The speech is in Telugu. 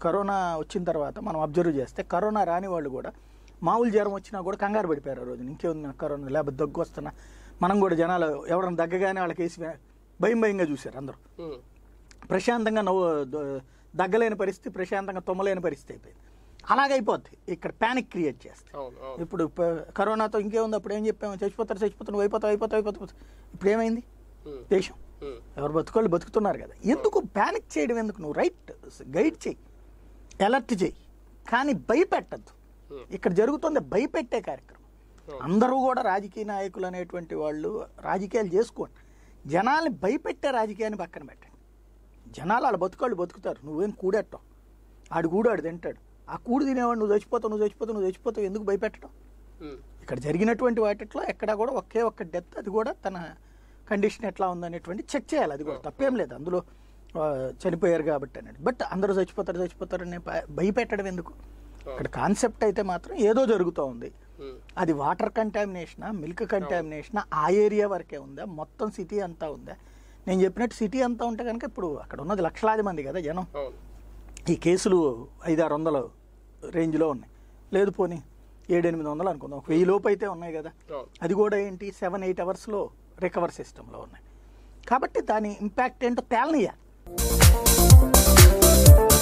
కరోనా వచ్చిన తర్వాత మనం అబ్జర్వ్ చేస్తే కరోనా రాని వాళ్ళు కూడా మామూలు జ్వరం వచ్చినా కూడా కంగారు పడిపోయారు ఆ రోజు ఇంకేముంది నాకు కరోనా లేకపోతే దగ్గు వస్తున్నా మనం కూడా జనాలు ఎవరైనా దగ్గగానే వాళ్ళకి వేసి భయం భయంగా చూశారు అందరూ ఉమ్, ప్రశాంతంగా నవ్వు ద- దగ్గలేని పరిస్థితి ప్రశాంతంగా తుమ్మలేని పరిస్థితి అయిపోయింది అలాగైపోద్ది ఇక్కడ ప్యానిక్ క్రియేట్ చేస్తే అవును అవును ఇప్పుడు ప- కరోనాతో ఇంకేముంది అప్పుడు ఏం చెప్పాము చచ్చిపోతారు చచ్చిపోతారు నువ్వు అయిపోతావు అయిపోతావు అయిపోతావు ఇప్పుడు ఏమైంది ఉమ్, దేశం ఉమ్, ఎవరు బతుకోళ్ళు బతుకుతున్నారు కదా ఎందుకు ప్యానిక్ చేయడం ఎందుకు నువ్వు రైట్ గైడ్ చేయి అలర్ట్ చేయి కానీ భయపెట్టద్దు Hmm. ఇక్కడ జరుగుతుంది భయపెట్టే కార్యక్రమం Hmm. అందరూ కూడా రాజకీయ నాయకులు అనేటువంటి వాళ్ళు రాజకీయాలు చేసుకోండి జనాల్ని భయపెట్టే రాజకీయాన్ని పక్కన పెట్టండి జనాలు వాళ్ళ బతుకోళ్ళు బతుకుతారు నువ్వేం కూడెట్టావు ఆడు కూడు ఆడు తింటాడు ఆ కూడు తినేవాడు నువ్వు చచ్చిపోతావు నువ్వు చచ్చిపోతావు నువ్వు చచ్చిపోతావు ఎందుకు భయపెట్టడం ఉమ్, ఇక్కడ జరిగినటువంటి వాటిలో ఎక్కడ కూడా ఒకే ఒక్క డెత్ అది కూడా తన కండిషన్ ఎట్లా ఉందనేటువంటి చెక్ చేయాలి అది కూడా తప్పేం లేదు అందులో ఆ, చనిపోయారు కాబట్టి అనేది బట్ అందరూ చచ్చిపోతారు చచ్చిపోతారు అనే భయ- భయపెట్టడం ఎందుకు ఇక్కడ కాన్సెప్ట్ అయితే మాత్రం ఏదో జరుగుతూ ఉంది ఉమ్, అది వాటర్ కంటామినేషనా మిల్క్ కంటామినేషనా ఆ ఏరియా వరకే ఉందా మొత్తం సిటీ అంతా ఉందా నేను చెప్పినట్టు సిటీ అంతా ఉంటే కనుక ఇప్పుడు అక్కడ ఉన్నది లక్షలాది మంది కదా జనం అవును ఈ కేసులు ఐదారు వందల రేంజ్లో ఉన్నాయి లేదు పోనీ ఏడెనిమిది వందలు అనుకుందాం ఒక వెయ్యి లోపు అయితే ఉన్నాయి కదా అవును అది కూడా ఏంటి సెవెన్ ఎయిట్ అవర్స్లో రికవర్ సిస్టంలో ఉన్నాయి కాబట్టి దాని ఇంపాక్ట్ ఏంటో తేలనియాలి